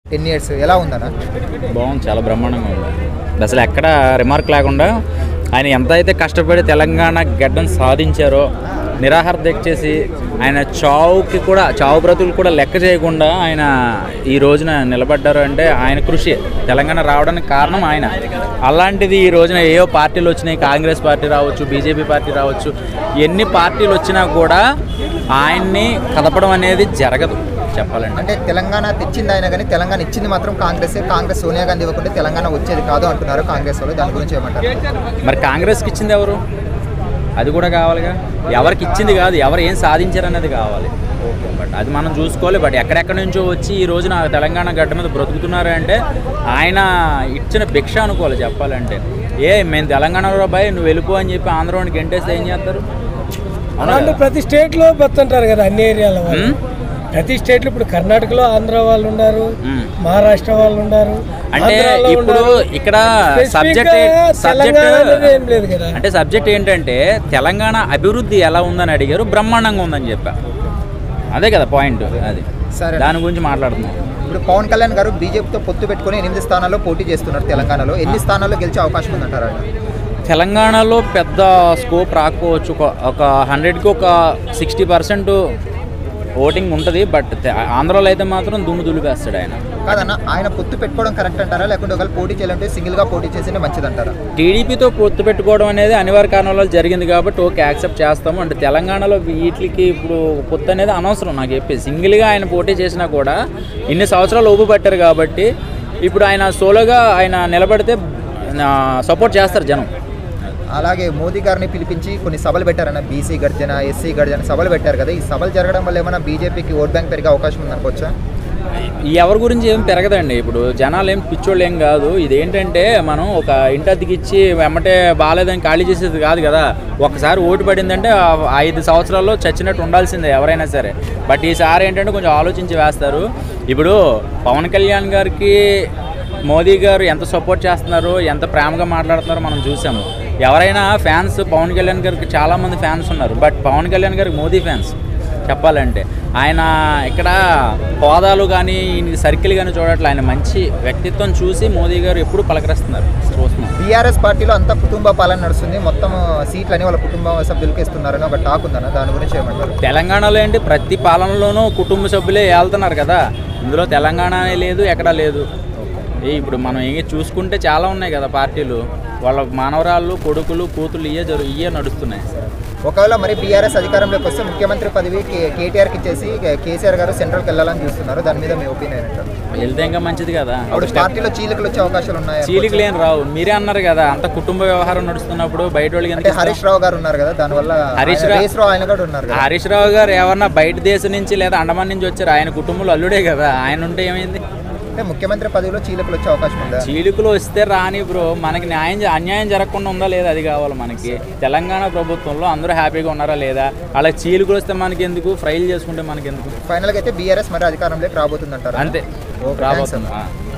Ten years ఎలా ఉందన్న బాగుంది చాలా బ్రహ్మాండంగా ఉంది అసలు ఎక్కడ రిమార్క్ లేకుండా ఆయన ఎంత అయితే కష్టపడి తెలంగాణ గడ్డను సాధించారో నిరాహార దీక్ష చేసి ఆయన చావుకి కూడా చావు బ్రతుకులు కూడా లెక్క చేయకుండా ఆయన ఈ రోజున నిలబడ్డారు అంటే ఆయన కృషి తెలంగాణ రావడానికి కారణం ఆయన అలాంటిది ఈ రోజున ఏవో పార్టీలు వచ్చినాయి కాంగ్రెస్ పార్టీ రావచ్చు బీజేపీ పార్టీ రావచ్చు ఎన్ని పార్టీలు వచ్చినా కూడా ఆయన్ని కదపడం అనేది జరగదు చెప్పాలంటే అంటే తెలంగాణ తెచ్చింది ఆయన కానీ తెలంగాణ ఇచ్చింది మాత్రం కాంగ్రెస్ కాంగ్రెస్ సోనియా గాంధీ ఇవ్వకుంటే తెలంగాణ వచ్చేది కాదు అంటున్నారు కాంగ్రెస్ వాళ్ళు దాని గురించి ఏమంటారు మరి కాంగ్రెస్కి ఇచ్చింది ఎవరు అది కూడా కావాలిగా ఎవరికి ఇచ్చింది కాదు ఎవరు ఏం సాధించారనేది కావాలి బట్ అది మనం చూసుకోవాలి బట్ ఎక్కడెక్కడి నుంచో వచ్చి ఈ రోజున తెలంగాణ గడ్డ మీద బ్రతుకుతున్నారు అంటే ఆయన ఇచ్చిన భిక్ష అనుకోవాలి చెప్పాలంటే ఏ మేము తెలంగాణలో బాయ్ నువ్వు వెళ్ళిపో అని చెప్పి ఆంధ్రవాడికి గెంటేస్తే ఏం చేస్తారు అవునా అంటే కదా? ప్రతి స్టేట్ లో బతుంటారు కదా అన్ని ఏరియాల వాళ్ళు ఉమ్? ప్రతి స్టేట్ లో ఇప్పుడు కర్ణాటకలో ఆంధ్ర వాళ్ళు ఉన్నారు ఉమ్. మహారాష్ట్ర వాళ్ళు ఉన్నారు అంటే ఆంధ్రాలో ఇప్పుడు ఉన్నారు. ఇక్కడ Specific సబ్జెక్ట్ గా సబ్జెక్ట్ తెలంగాణ అనేది ఏం లేదు కదా అంటే సబ్జెక్ట్ ఏంటంటే తెలంగాణ అభివృద్ధి ఎలా ఉందని అడిగారు బ్రహ్మాండంగా ఉందని చెప్పా అదే కదా పాయింట్ అది సరే దాని గురించి మాట్లాడుతున్నాం ఇప్పుడు పవన్ కళ్యాణ్ గారు బీజేపీతో పొత్తు పెట్టుకుని ఎనిమిది స్థానాల్లో పోటీ చేస్తున్నారు తెలంగాణలో ఎన్ని స్థానాల్లో గెలిచే అవకాశం ఉందంటారు ఆయన తెలంగాణలో పెద్ద స్కోప్ రాకపోవచ్చు ఒక- ఒక హండ్రెడ్కి ఒక సిక్స్టీ పర్సెంట్ ఓటింగ్ ఉంటుంది బట్ తె- ఆంధ్రాలో అయితే మాత్రం దుమ్ము దులిపేస్తాడు ఆయన కాదన్న ఆయన పొత్తు పెట్టుకోవడం కరెక్ట్ అంటారా లేకుంటే ఒకవేళ పోటీ చేయాలంటే సింగిల్ గా పోటీ చేస్తేనే మంచిదంటారా టీడీపీతో పొత్తు పెట్టుకోవడం అనేది అనివార్య కారణాల వల్ల జరిగింది కాబట్టి ఓకే యాక్సెప్ట్ చేస్తాము అంటే తెలంగాణలో వీటికి ఇప్పుడు పొత్తు అనేది అనవసరం నాకు చెప్పి సింగిల్గా ఆయన పోటీ చేసినా కూడా ఇన్ని సంవత్సరాలు ఊపు పట్టారు కాబట్టి ఇప్పుడు ఆయన సోలోగా ఆయన నిలబడితే సపోర్ట్ చేస్తారు జనం అలాగే మోదీ గారిని పిలిపించి కొన్ని సభలు పెట్టారన్న బీసీ గర్జన ఎస్సీ గర్జన సభలు పెట్టారు కదా ఈ సభలు జరగడం వల్ల ఏమైనా బీజేపీకి ఓట్ బ్యాంక్ పెరిగే అవకాశం ఉందనుకోవచ్చా ఈ ఎవరి గురించి ఏం పెరగదండి ఇప్పుడు జనాలు ఏం పిచ్చోళ్ళు ఏం కాదు ఇదేంటంటే మనం ఒక ఇంటి అద్దెకిచ్చి వెమ్మటే బాగాలేదని ఖాళీ చేసేది కాదు కదా ఒకసారి ఓటు పడిందంటే ఆ ఐదు సంవత్సరాల్లో చచ్చినట్టు ఉండాల్సిందే ఎవరైనా సరే బట్ ఈసారి ఏంటంటే కొంచెం ఆలోచించి వేస్తారు ఇప్పుడు పవన్ కళ్యాణ్ గారికి మోదీ గారు ఎంత సపోర్ట్ చేస్తున్నారు ఎంత ప్రేమగా మాట్లాడుతున్నారో మనం చూసాము ఎవరైనా ఫ్యాన్స్ పవన్ కళ్యాణ్ గారికి చాలామంది ఫ్యాన్స్ ఉన్నారు బట్ పవన్ కళ్యాణ్ గారికి మోదీ ఫ్యాన్స్ చెప్పాలంటే ఆయన ఇక్కడ హోదాలు కానీ సర్కిల్ కానీ చూడట్లే ఆయన మంచి వ్యక్తిత్వం చూసి మోదీ గారు ఎప్పుడు పలకరిస్తున్నారు చూస్తున్నాం బీఆర్ఎస్ పార్టీలో అంతా కుటుంబ పాలన నడుస్తుంది మొత్తం సీట్లని వాళ్ళ కుటుంబ సభ్యులకి ఇస్తున్నారని ఒక టాక్ ఉందన్న దాని గురించి ఏమంటారు తెలంగాణలో ఏంటి ప్రతి పాలనలోనూ కుటుంబ సభ్యులే వెళ్తున్నారు కదా ఇందులో తెలంగాణ అనే లేదు ఎక్కడా లేదు ఏ ఇప్పుడు మనం ఏ చూసుకుంటే చాలా ఉన్నాయి కదా పార్టీలు వాళ్ళ మానవరాళ్ళు కొడుకులు కూతుళ్ళు ఇయే జరు ఇయే నడుస్తున్నాయి ఒకవేళ మరి బీఆర్ఎస్ అధికారంలోకి వస్తే ముఖ్యమంత్రి పదవి కే- కేటీఆర్కి ఇచ్చేసి కేసీఆర్ గారు సెంట్రల్కి వెళ్ళాలని చూస్తున్నారు దాని మీద మీ ఒపీనియన్ ఏంటారు వెళ్తే ఇంకా మంచిది కదా అప్పుడు పార్టీలో చీలికలు వచ్చే అవకాశాలు ఉన్నాయి చీలికి లేని రావు మీరే అన్నారు కదా అంత కుటుంబ వ్యవహారం నడుస్తున్నప్పుడు బయట వాళ్ళకి అంటే ఎందుకు హరీష్ రావు గారు ఉన్నారు కదా దానివల్ల హరీష్ ఆయన రావు- రేస్ రావు ఆయన కూడా ఉన్నారు కదా హరీష్ రావు గారు ఏమన్నా బయట దేశం నుంచి లేదా అండమాన్ నుంచి వచ్చారు ఆయన కుటుంబంలో అల్లుడే కదా ఆయన ఉంటే ఏమైంది అంటే ముఖ్యమంత్రి పదవిలో చీలికలు వచ్చే అవకాశం ఉందా చీలికలు వస్తే రాని బ్రో మనకి న్యాయం జ- అన్యాయం జరగకుండా ఉందా లేదా అది కావాలి మనకి తెలంగాణ ప్రభుత్వంలో అందరూ హ్యాపీగా ఉన్నారా లేదా అలా చీలికలు వస్తే మనకి ఎందుకు ఫ్రైల్ చేసుకుంటే మనకి ఎందుకు ఫైనల్గా అయితే బీఆర్ఎస్ మరి అధికారంలోకి రాబోతుంది అంటారు అంతే ఓకే, రాబోతుంది థాంక్స్ ఆ.